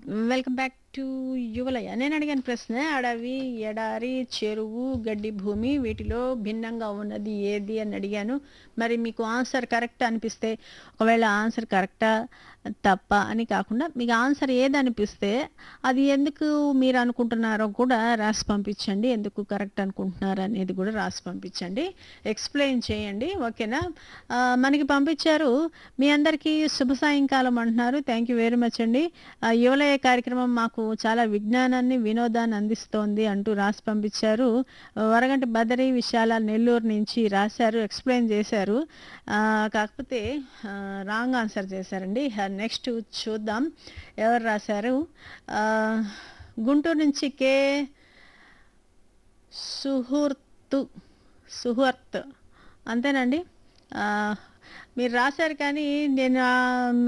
welcome back to యువలయ నేను అడిగిన ప్రశ్న అడవి ఎడారి చెరువు గడ్డి భూమి వీటిలో భిన్నంగా ఉన్నది ఏది అని అడిగాను మరి మీకు ఆన్సర్ కరెక్ట్ అనిపిస్తే ఒకవేళ ఆన్సర్ కరెక్టా తప్ప అని కాకుండా మీకు ఆన్సర్ ఏది అనిపిస్తే అది ఎందుకు మీరు అనుకుంటున్నారో కూడా రాసి పంపించండి ఎందుకు కరెక్ట్ అనుకుంటున్నారు అనేది కూడా రాసి పంపించండి ఎక్స్ప్లెయిన్ చేయండి ఓకేనా ఆ, మనకి పంపించారు మీ అందరికీ శుభ సాయంకాలం అంటున్నారు థ్యాంక్ యూ వెరీ మచ్ అండి ఆ, యువలయ కార్యక్రమం మాకు చాలా విజ్ఞానాన్ని వినోదాన్ని అందిస్తోంది అంటూ రాసి పంపించారు వరగంటి బదరి విశాల నెల్లూరు నుంచి రాశారు ఎక్స్ప్లెయిన్ చేశారు ఆ, కాకపోతే రాంగ్ ఆన్సర్ చేశారండి నెక్స్ట్ చూద్దాం ఎవరు రాశారు ఆ, గుంటూరు నుంచి కే సుహూర్తు సుహూర్త్ అంతేనండి ఆ, మీరు రాశారు కానీ నేను ఆ,